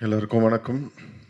எல்லாருக்கும் வணக்கம்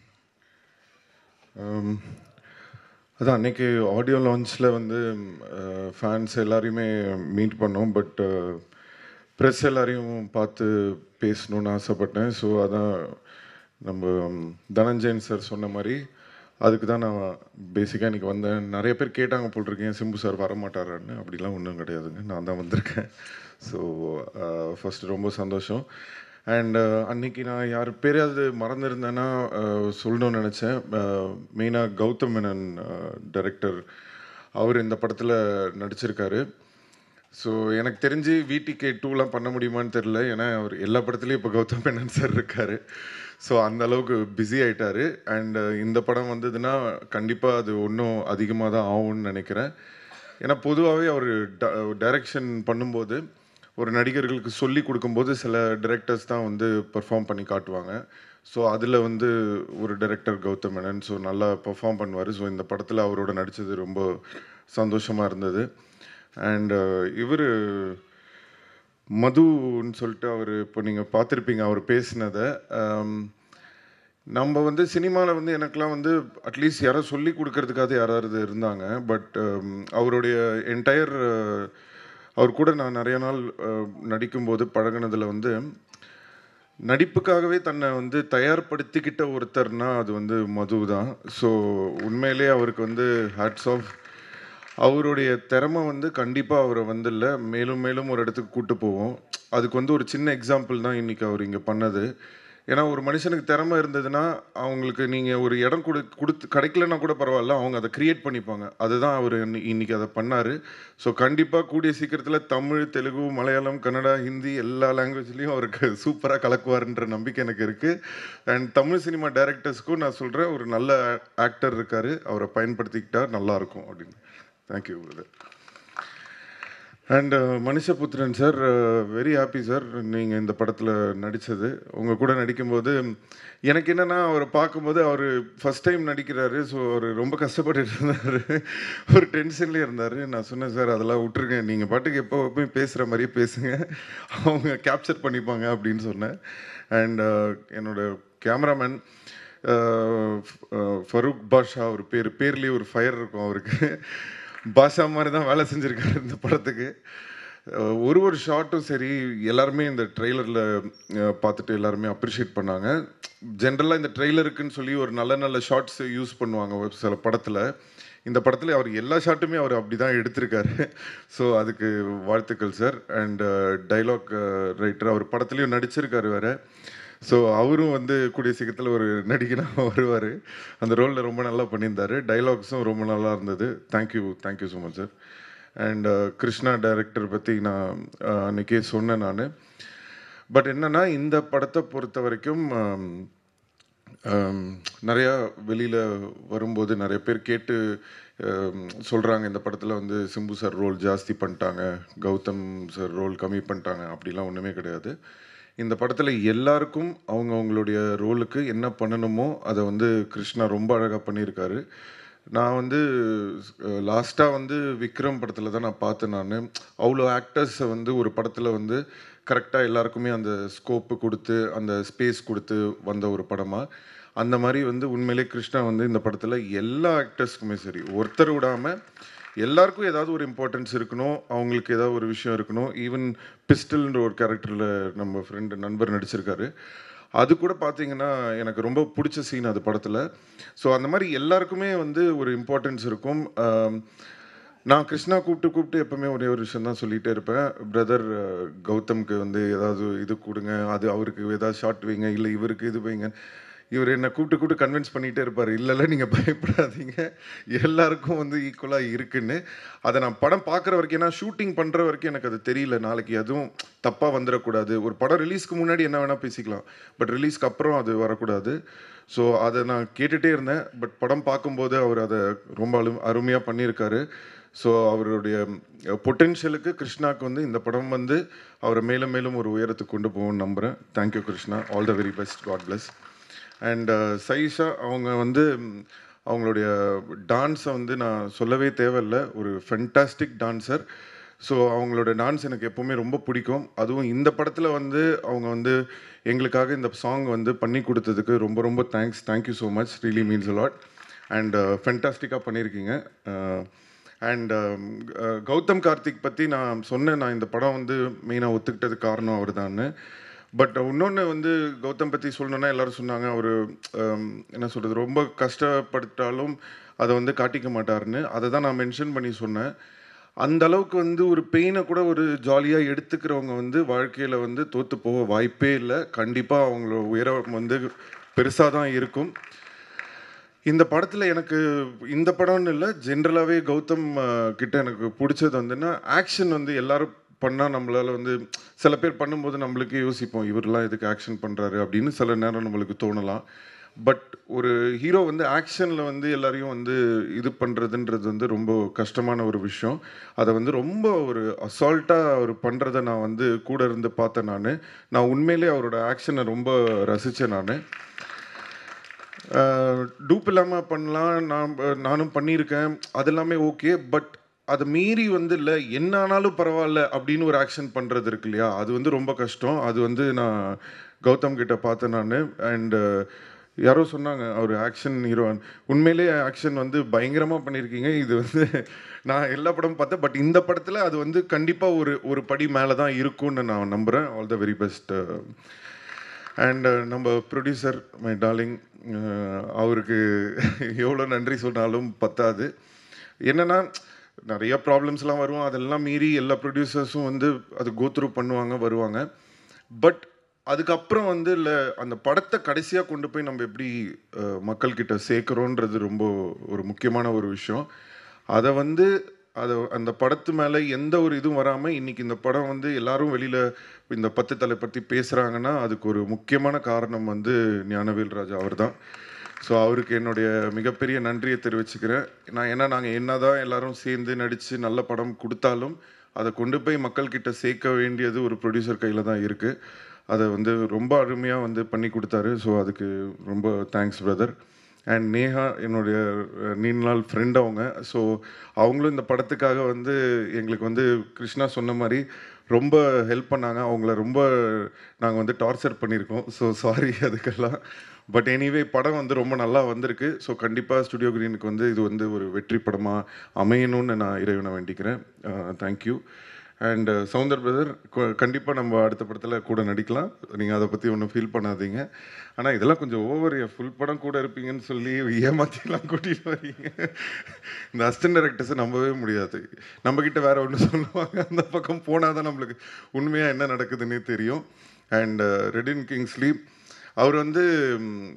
ஆம், அதான் அன்னைக்கு ஆடியோ லான்ச்சில் வந்து ஃபேன்ஸ் எல்லாரையுமே மீட் பண்ணோம் பட் ப்ரெஸ் எல்லாரையும் பார்த்து பேசணும்னு ஆசைப்பட்டேன் ஸோ அதான் நம்ம ம், தனஞ்சயன் சார் சொன்ன மாதிரி அதுக்கு தான் நான் பேசிக்காக இன்றைக்கி வந்தேன் நிறைய பேர் கேட்டாங்க போல் இருக்கேன் சிம்பு சார் வரமாட்டாரான்னு அப்படிலாம் ஒன்றும் கிடையாதுங்க நான் தான் வந்திருக்கேன் ஸோ ஃபஸ்ட்டு ரொம்ப சந்தோஷம் அண்ட் அன்னைக்கு நான் யார் பேரையாவது மறந்துருந்தேன்னா அஹ், சொல்லணும்னு நினச்சேன் மெயினாக கௌதம் மேனன் டைரக்டர் அவர் இந்த படத்தில் நடிச்சிருக்காரு ஸோ எனக்கு தெரிஞ்சு விடிகே டூலாம் பண்ண முடியுமான்னு தெரில ஏன்னா அவர் எல்லா படத்துலையும் இப்போ கௌதம் மேனன் சார் இருக்கார் ஸோ அந்த அளவுக்கு பிஸி ஆயிட்டாரு அண்ட் இந்த படம் வந்ததுன்னா கண்டிப்பாக அது இன்னும் அதிகமாக தான் ஆகும்னு நினைக்கிறேன் ஏன்னா பொதுவாகவே அவர் டைரக்ஷன் பண்ணும்போது ஒரு நடிகர்களுக்கு சொல்லி கொடுக்கும்போது சில டைரக்டர்ஸ் தான் வந்து பெர்ஃபார்ம் பண்ணி காட்டுவாங்க ஸோ அதில் வந்து ஒரு டைரக்டர் கௌதம் மேனன் ஸோ நல்லா பெர்ஃபார்ம் பண்ணுவார் ஸோ இந்த படத்தில் அவரோட நடித்தது ரொம்ப சந்தோஷமாக இருந்தது அண்ட் இவர் மதுன்னு சொல்லிட்டு அவர் இப்போ நீங்கள் பார்த்துருப்பீங்க அவர் பேசினதை நம்ம வந்து சினிமாவில் வந்து எனக்கெலாம் வந்து அட்லீஸ்ட் யாரோ சொல்லி கொடுக்கறதுக்காவது யாராவது இருந்தாங்க பட் அவருடைய என்டையர் அவர் கூட நான் நிறைய நாள் அஹ், நடிக்கும்போது பழகுனதில் வந்து நடிப்புக்காகவே தன்னை வந்து தயார்படுத்திக்கிட்ட ஒருத்தர்னா அது வந்து மது தான் ஸோ உண்மையிலே அவருக்கு வந்து ஹேட்ஸ் ஆஃப் அவருடைய திறமை வந்து கண்டிப்பாக அவரை வந்து இல்லை மேலும் மேலும் ஒரு இடத்துக்கு கூட்டு போவோம் அதுக்கு வந்து ஒரு சின்ன எக்ஸாம்பிள் தான் இன்றைக்கி அவர் இங்கே பண்ணது ஏன்னா ஒரு மனுஷனுக்கு திறமை இருந்ததுன்னா அவங்களுக்கு நீங்கள் ஒரு இடம் கொடு கொடுத்து கிடைக்கலன்னா கூட பரவாயில்ல அவங்க அதை கிரியேட் பண்ணிப்பாங்க அதுதான் அவர் இன்னைக்கு அதை பண்ணார் ஸோ கண்டிப்பாக கூடிய சீக்கிரத்தில் தமிழ் தெலுங்கு மலையாளம் கன்னடா ஹிந்தி எல்லா லாங்குவேஜ்லேயும் அவருக்கு சூப்பராக கலக்குவாருன்ற நம்பிக்கை எனக்கு இருக்குது அண்ட் தமிழ் சினிமா டைரக்டர்ஸ்க்கும் நான் சொல்கிறேன் ஒரு நல்ல ஆக்டர் இருக்கார் அவரை பயன்படுத்திக்கிட்டா நல்லாயிருக்கும் அப்படின்னு thank you brother and Manushyaputhiran sir very happy sir நீங்கள் இந்த படத்தில் நடித்தது உங்கள் கூட நடிக்கும்போது எனக்கு என்னென்னா அவரை பார்க்கும்போது அவர் ஃபஸ்ட் டைம் நடிக்கிறாரு ஸோ அவர் ரொம்ப கஷ்டப்பட்டுட்டு இருந்தார் ஒரு டென்ஷன்லேயே இருந்தார் நான் சொன்னேன் சார் அதெல்லாம் விட்டுருங்க நீங்கள் பாட்டுக்கு எப்போ எப்பவும் பேசுகிற மாதிரியே பேசுங்க அவங்க கேப்சர் பண்ணிப்பாங்க அப்படின்னு சொன்னேன் அண்ட் என்னோட கேமராமேன் ஃபரூக் பாஷா ஒரு பேர் பேர்லேயே ஒரு ஃபயர் இருக்கும் அவருக்கு பாஷா மாதிரி தான் வேலை செஞ்சுருக்காரு இந்த படத்துக்கு அஹ் ஒரு ஒரு ஷாட்டும் சரி எல்லாருமே இந்த ட்ரெய்லரில் பார்த்துட்டு எல்லாருமே அப்ரிஷியேட் பண்ணாங்க ஜென்ரலாக இந்த ட்ரெய்லருக்குன்னு சொல்லி ஒரு நல்ல நல்ல ஷார்ட்ஸ் யூஸ் பண்ணுவாங்க ஒரு சில படத்தில் இந்த படத்தில் அவர் எல்லா ஷாட்டுமே அவர் அப்படி தான் எடுத்திருக்காரு ஸோ அதுக்கு வாழ்த்துக்கள் சார் அண்ட் டைலாக் ரைட்டர் அவர் படத்துலையும் நடிச்சிருக்காரு வேறு ஸோ அவரும் வந்து கூடிய சீக்கிரத்தில் ஒரு நடிகனாக வருவார் அந்த ரோலில் ரொம்ப நல்லா பண்ணியிருந்தாரு டைலாக்ஸும் ரொம்ப நல்லா இருந்தது thank you thank you so much sir and Krishna director பற்றி நான் அஹ், அன்னைக்கே சொன்னேன் நான் பட் என்னன்னா இந்த படத்தை பொறுத்த வரைக்கும் ஆம், ஆம், நிறையா வெளியில் வரும்போது நிறைய பேர் கேட்டு சொல்கிறாங்க இந்த படத்தில் வந்து சிம்பு சார் ரோல் ஜாஸ்தி பண்ணிட்டாங்க கௌதம் சார் ரோல் கம்மி பண்ணிட்டாங்க அப்படிலாம் ஒன்றுமே கிடையாது இந்த படத்தில் எல்லாருக்கும் அவங்க அவங்களுடைய ரோலுக்கு என்ன பண்ணணுமோ அதை வந்து கிருஷ்ணா ரொம்ப அழகாக பண்ணியிருக்காரு நான் வந்து லாஸ்ட்டாக வந்து விக்ரம் படத்தில் தான் நான் பார்த்தேன் நான் அவ்வளோ ஆக்டர்ஸை வந்து ஒரு படத்தில் வந்து கரெக்டாக எல்லாருக்குமே அந்த ஸ்கோப்பு கொடுத்து அந்த ஸ்பேஸ் கொடுத்து வந்த ஒரு படமாக அந்த மாதிரி வந்து உண்மையிலே கிருஷ்ணா வந்து இந்த படத்தில் எல்லா ஆக்டர்ஸ்க்குமே சரி ஒருத்தர் விடாமல் எல்லாருக்கும் ஏதாவது ஒரு இம்பார்ட்டன்ஸ் இருக்கணும் அவங்களுக்கு ஏதாவது ஒரு விஷயம் இருக்கணும் ஈவன் பிஸ்டல்ன்ற ஒரு கேரக்டரில் நம்ம ஃப்ரெண்டு நண்பர் நடிச்சிருக்காரு அது கூட பார்த்தீங்கன்னா எனக்கு ரொம்ப பிடிச்ச சீன் அது படத்தில் ஸோ அந்த மாதிரி எல்லாருக்குமே வந்து ஒரு இம்பார்ட்டன்ஸ் இருக்கும் ஆம், நான் கிருஷ்ணா கூப்பிட்டு கூப்பிட்டு எப்பவுமே ஒரே ஒரு விஷயம் தான் சொல்லிகிட்டே இருப்பேன் பிரதர் கௌதம்க்கு வந்து ஏதாவது இது கொடுங்க அது அவருக்கு ஏதாவது ஷார்ட் வைங்க இல்லை இவருக்கு இது வைங்க இவர் என்னை கூப்பிட்டு கூப்பிட்டு கன்வின்ஸ் பண்ணிகிட்டே இருப்பார் இல்லை இல்லை நீங்கள் பயப்படாதீங்க எல்லாருக்கும் வந்து ஈக்குவலாக இருக்குன்னு அதை நான் படம் பார்க்குற வரைக்கும் ஏன்னா ஷூட்டிங் பண்ணுற வரைக்கும் எனக்கு அது தெரியல நாளைக்கு எதுவும் தப்பாக வந்துடக்கூடாது ஒரு படம் ரிலீஸ்க்கு முன்னாடி என்ன வேணால் பேசிக்கலாம் பட் ரிலீஸ்க்கு அப்புறம் அது வரக்கூடாது ஸோ அதை நான் கேட்டுகிட்டே இருந்தேன் பட் படம் பார்க்கும்போது அவர் அதை ரொம்ப அரு அருமையாக பண்ணியிருக்காரு ஸோ அவருடைய பொட்டென்ஷியலுக்கு கிருஷ்ணாக்கு வந்து இந்த படம் வந்து அவரை மேலும் மேலும் ஒரு உயரத்துக்கு கொண்டு போகும்னு நம்புகிறேன் thank you Krishna all the very best god bless and Sayyeshaa அவங்க வந்து ம், அவங்களுடைய டான்ஸை வந்து நான் சொல்லவே தேவையில்ல ஒரு ஃபென்டாஸ்டிக் டான்சர் ஸோ அவங்களோட டான்ஸ் எனக்கு எப்போவுமே ரொம்ப பிடிக்கும் அதுவும் இந்த படத்தில் வந்து அவங்க வந்து எங்களுக்காக இந்த சாங் வந்து பண்ணி கொடுத்ததுக்கு ரொம்ப ரொம்ப thanks thank you so much really means lot and ஃபென்டாஸ்டிக்காக பண்ணியிருக்கீங்க அண்ட் கௌதம் கார்த்திக் பற்றி நான் சொன்னேன் நான் இந்த படம் வந்து மெயினாக ஒத்துக்கிட்டது காரணம் அவர் தான் பட் இன்னொன்று வந்து கௌதம் பற்றி சொல்லணுன்னா எல்லாரும் சொன்னாங்க அவர் என்ன சொல்கிறது ரொம்ப கஷ்டப்பட்டாலும் அதை வந்து காட்டிக்க மாட்டாருன்னு அதை தான் நான் மென்ஷன் பண்ணி சொன்னேன் அந்த அளவுக்கு வந்து ஒரு பெயினை கூட ஒரு ஜாலியாக எடுத்துக்கிறவங்க வந்து வாழ்க்கையில் வந்து தோற்று போக வாய்ப்பே இல்லை கண்டிப்பாக அவங்களோட உயரம் வந்து பெருசாக தான் இருக்கும் இந்த படத்தில் எனக்கு இந்த படம்னு இல்லை ஜென்ரலாகவே கௌதம் அஹ், கிட்ட எனக்கு பிடிச்சது வந்துன்னா ஆக்ஷன் வந்து எல்லாரும் பண்ணால் நம்மளால் வந்து சில பேர் பண்ணும்போது நம்மளுக்கே யோசிப்போம் இவரெல்லாம் எதுக்கு ஆக்ஷன் பண்ணுறாரு அப்படின்னு சில நேரம் நம்மளுக்கு தோணலாம் பட் ஒரு ஹீரோ வந்து ஆக்ஷனில் வந்து எல்லாரையும் வந்து இது பண்ணுறதுன்றது வந்து ரொம்ப கஷ்டமான ஒரு விஷயம் அதை வந்து ரொம்ப ஒரு அசால்ட்டாக அவர் பண்ணுறதை நான் வந்து கூட இருந்து பார்த்தேன் நான் நான் உண்மையிலே அவரோட ஆக்ஷனை ரொம்ப ரசித்தேன் நான் டூப் இல்லாமல் பண்ணலாம் நான் நானும் பண்ணியிருக்கேன் அது எல்லாமே ஓகே பட் அதை மீறி வந்து இல்லை என்ன ஆனாலும் பரவாயில்ல அப்படின்னு ஒரு ஆக்ஷன் பண்ணுறது இருக்கு இல்லையா அது வந்து ரொம்ப கஷ்டம் அது வந்து நான் கௌதம் கிட்ட பார்த்தேன் நான் அண்டு யாரோ சொன்னாங்க அவர் ஆக்ஷன் ஹீரோ உண்மையிலேயே ஆக்ஷன் வந்து பயங்கரமாக பண்ணியிருக்கீங்க இது வந்து நான் எல்லா படமும் பார்த்தேன் பட் இந்த படத்தில் அது வந்து கண்டிப்பாக ஒரு ஒரு படி மேலே தான் இருக்கும்னு நான் நம்புகிறேன் all the very best and நம்ம ப்ரொடியூசர் மை டார்லிங் அவருக்கு எவ்வளோ நன்றி சொன்னாலும் பத்தாது என்னென்னா நிறைய ப்ராப்ளம்ஸ்லாம் வரும் அதெல்லாம் மீறி எல்லா ப்ரொடியூசர்ஸும் வந்து அது கோத்ரூ பண்ணுவாங்க வருவாங்க பட் அதுக்கப்புறம் வந்து இல்லை அந்த படத்தை கடைசியாக கொண்டு போய் நம்ம எப்படி அஹ், மக்கள்கிட்ட சேர்க்குறோன்றது ரொம்ப ஒரு முக்கியமான ஒரு விஷயம் அதை வந்து அதை அந்த படத்து மேலே எந்த ஒரு இதுவும் வராமல் இன்னைக்கு இந்த படம் வந்து எல்லாரும் வெளியில் இந்த பத்து தலை பற்றி பேசுகிறாங்கன்னா அதுக்கு ஒரு முக்கியமான காரணம் வந்து ஞானவேல் ராஜா அவர் தான் ஸோ அவருக்கு என்னுடைய மிகப்பெரிய நன்றியை தெரிவிச்சுக்கிறேன் நான் ஏன்னா நாங்கள் என்னதான் எல்லாரும் சேர்ந்து நடித்து நல்ல படம் கொடுத்தாலும் அதை கொண்டு போய் மக்கள்கிட்ட சேர்க்க வேண்டியது ஒரு ப்ரொடியூசர் கையில் தான் இருக்குது அதை வந்து ரொம்ப அருமையாக வந்து பண்ணி கொடுத்தாரு ஸோ அதுக்கு ரொம்ப தேங்க்ஸ் பிரதர் அண்ட் நேஹா என்னுடைய அஹ், நீண்ட நாள் ஃப்ரெண்ட் அவங்க ஸோ அவங்களும் இந்த படத்துக்காக வந்து எங்களுக்கு வந்து கிருஷ்ணா சொன்ன மாதிரி ரொம்ப ஹெல்ப் பண்ணாங்க அவங்கள ரொம்ப நாங்கள் வந்து டார்ச்சர் பண்ணியிருக்கோம் ஸோ சாரி அதுக்கெல்லாம் பட் எனிவே படம் வந்து ரொம்ப நல்லா வந்திருக்கு ஸோ கண்டிப்பாக ஸ்டுடியோ கிரீனுக்கு வந்து இது வந்து ஒரு வெற்றி படமாக அமையணும்னு நான் இறைவனை வேண்டிக்கிறேன் தேங்க்யூ அண்ட் சவுந்தர் பிரதர் கண்டிப்பாக நம்ம அடுத்த படத்தில் கூட நடிக்கலாம் நீங்கள் அதை பற்றி ஒன்றும் ஃபீல் பண்ணாதீங்க ஆனால் இதெல்லாம் கொஞ்சம் ஓவர் ஃபுல் படம் கூட இருப்பீங்கன்னு சொல்லி ஏமாத்திலாம் கூட்டிகிட்டு வரீங்க இந்த அசிஸ்டன்ட் டைரக்டர்ஸை நம்பவே முடியாது நம்மக்கிட்ட வேற ஒன்று சொல்லுவாங்க அந்த பக்கம் போனால் தான் நம்மளுக்கு உண்மையாக என்ன நடக்குதுன்னே தெரியும் அண்ட் ரெடின் கிங்ஸ்லி அவர் வந்து ம்,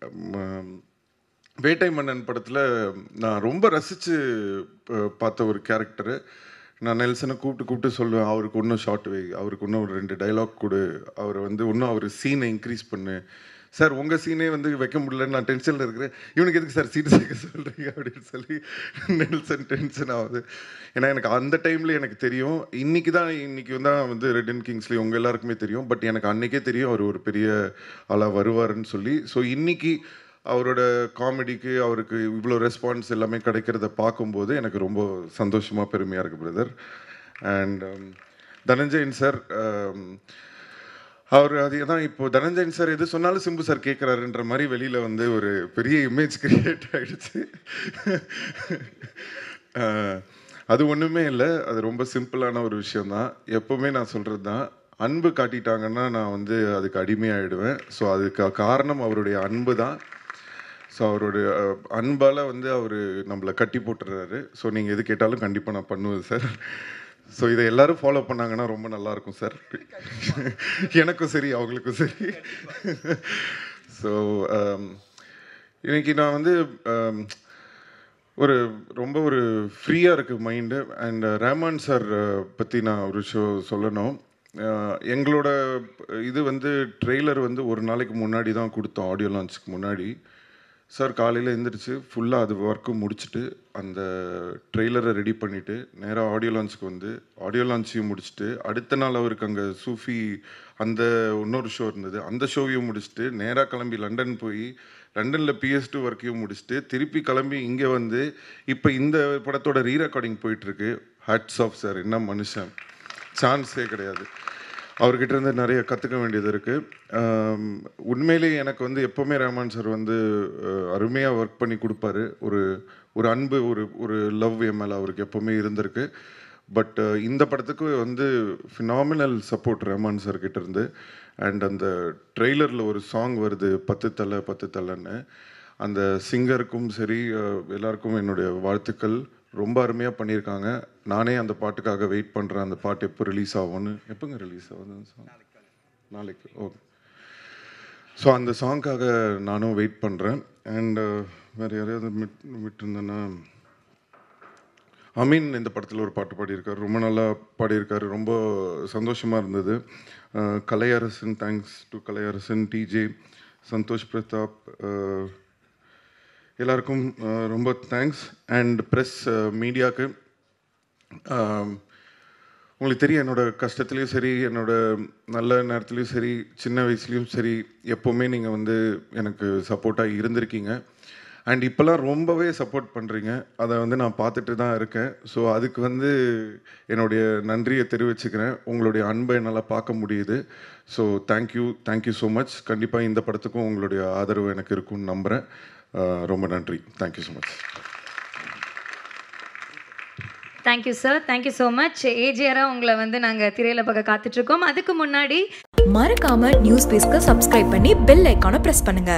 ம், வேட்டை மன்னன் படத்தில் நான் ரொம்ப ரசித்து பார்த்த ஒரு கேரக்டரு நான் நெல்சனை கூப்பிட்டு கூப்பிட்டு சொல்லுவேன் அவருக்கு இன்னும் ஷார்ட் வை அவருக்கு இன்னும் ஒரு ரெண்டு டைலாக் கொடு அவரை வந்து இன்னும் அவர் சீனை இன்க்ரீஸ் பண்ணு சார் உங்கள் சீனே வந்து வைக்க முடியலன்னு நான் டென்ஷனில் இருக்கிறேன் இவனுக்கு எதுக்கு சார் சீட் சேர்க்க சொல்கிறீங்க அப்படின்னு சொல்லி நெல்சன் டென்ஷன் ஆகுது ஏன்னா எனக்கு அந்த டைமில் எனக்கு தெரியும் இன்னைக்கு தான் இன்னைக்கு தான் வந்து ரெட் கிங்ஸ்லி உங்கள் எல்லாருக்குமே தெரியும் பட் எனக்கு அன்னைக்கே தெரியும் அவர் ஒரு பெரிய ஆளாக வருவாருன்னு சொல்லி ஸோ இன்னைக்கு அவரோட காமெடிக்கு அவருக்கு இவ்வளோ ரெஸ்பான்ஸ் எல்லாமே கிடைக்கிறத பார்க்கும்போது எனக்கு ரொம்ப சந்தோஷமாக பெருமையாக இருக்குது பிரதர் அண்ட் தனஞ்சயன் சார் அவர் அதே தான் இப்போ தனஞ்சயன் சார் எது சொன்னாலும் சிம்பு சார் கேட்குறாருன்ற மாதிரி வெளியில் வந்து ஒரு பெரிய இமேஜ் கிரியேட் ஆகிடுச்சு அது ஒன்றுமே இல்லை அது ரொம்ப சிம்பிளான ஒரு விஷயந்தான் எப்போவுமே நான் சொல்கிறது தான் அன்பு காட்டிட்டாங்கன்னா நான் வந்து அதுக்கு அடிமையாயிடுவேன் ஸோ அதுக்கு காரணம் அவருடைய அன்பு தான் ஸோ அவருடைய அஹ், அன்பால வந்து அவர் நம்மளை கட்டி போட்டுறாரு ஸோ நீங்கள் எது கேட்டாலும் கண்டிப்பாக நான் பண்ணுவேன் சார் ஸோ இதை எல்லாரும் ஃபாலோ பண்ணாங்கன்னா ரொம்ப நல்லா இருக்கும் சார் எனக்கும் சரி அவங்களுக்கும் சரி ஸோ இன்னைக்கு நான் வந்து um, ஒரு ரொம்ப ஒரு ஃப்ரீயாக இருக்குது மைண்டு அண்ட் ரஹ்மான் சார் பற்றி நான் ஒரு ஷோ சொல்லணும் அஹ், எங்களோட இது வந்து ட்ரெய்லர் வந்து ஒரு நாளைக்கு முன்னாடி தான் கொடுத்தோம் ஆடியோ லான்ச்சுக்கு முன்னாடி சார் காலையில் எழுந்திரிச்சு ஃபுல்லாக அது ஒர்க்கு முடிச்சுட்டு அந்த ட்ரெய்லரை ரெடி பண்ணிவிட்டு நேராக ஆடியோ லான்ச்சுக்கு வந்து ஆடியோ லான்ச்சையும் முடிச்சுட்டு அடுத்த நாள் அவருக்கு அங்கே சூஃபி அந்த இன்னொரு ஷோ இருந்தது அந்த ஷோவையும் முடிச்சுட்டு நேராக கிளம்பி லண்டன் போய் லண்டனில் பிஎஸ் டூ ஒர்க்கையும் முடிச்சுட்டு திருப்பி கிளம்பி இங்கே வந்து இப்போ இந்த படத்தோட ரீ ரெக்கார்டிங் போயிட்டுருக்கு ஹட்ஸ் ஆஃப் சார் என்ன மனுஷன் சான்ஸே கிடையாது அவர்கிட்ட இருந்து நிறைய கற்றுக்க வேண்டியது இருக்குது உண்மையிலேயே எனக்கு வந்து எப்போவுமே ரஹ்மான் சார் வந்து அருமையாக ஒர்க் பண்ணி கொடுப்பாரு ஒரு ஒரு அன்பு ஒரு ஒரு லவ் எம்எல் அவருக்கு எப்போவுமே இருந்திருக்கு பட் இந்த படத்துக்கு வந்து ஃபினாமினல் சப்போர்ட் ரஹ்மான் சார் கிட்ட இருந்து அண்ட் அந்த ட்ரெய்லரில் ஒரு சாங் வருது பத்து தலை பத்து தலைன்னு அந்த சிங்கருக்கும் சரி அஹ், எல்லாருக்கும் என்னுடைய வாழ்த்துக்கள் ரொம்ப அருமையாக பண்ணியிருக்காங்க நானே அந்த பாட்டுக்காக வெயிட் பண்ணுறேன் அந்த பாட்டு எப்போ ரிலீஸ் ஆகும்னு எப்போங்க ரிலீஸ் ஆகுது அந்த song? நாளைக்கு ஓகே ஸோ அந்த சாங்க்காக நானும் வெயிட் பண்ணுறேன் அண்ட் வேறு யாரையாவது விட் விட்டுருந்தேன்னா அமீன் இந்த படத்தில் ஒரு பாட்டு பாடியிருக்காரு ரொம்ப நல்லா பாடியிருக்காரு ரொம்ப சந்தோஷமாக இருந்தது அஹ், Kalaiyarasan thanks to Kalaiyarasan DJ Santhosh Prathap அஹ், எல்லாருக்கும் அஹ், ரொம்ப தேங்க்ஸ் அண்ட் ப்ரெஸ் மீடியாவுக்கு உங்களுக்கு தெரியும் என்னோட கஷ்டத்துலேயும் சரி என்னோட நல்ல நேரத்துலையும் சரி சின்ன வயசுலேயும் சரி எப்போவுமே நீங்கள் வந்து எனக்கு சப்போர்ட்டாக இருந்திருக்கீங்க அண்ட் இப்போல்லாம் ரொம்பவே சப்போர்ட் பண்ணுறீங்க அதை வந்து நான் பார்த்துட்டு தான் இருக்கேன் ஸோ அதுக்கு வந்து என்னுடைய நன்றியை தெரிவிச்சுக்கிறேன் உங்களுடைய அன்பை என்னால் பார்க்க முடியுது so thank you thank you so much கண்டிப்பாக இந்த படத்துக்கும் உங்களுடைய ஆதரவு எனக்கு இருக்கும்னு நம்புகிறேன் அஹ் ரொம்ப நன்றி thank you so much thank you sir thank you so much ஏஜியராக உங்களை வந்து நாங்கள் திரையில பக்கம் காத்துட்ருக்கோம் அதுக்கு முன்னாடி மறக்காம நியூஸ் பேஸ்க்கு சப்ஸ்கிரைப் பண்ணி பெல் ஐக்கானை பிரஸ் பண்ணுங்க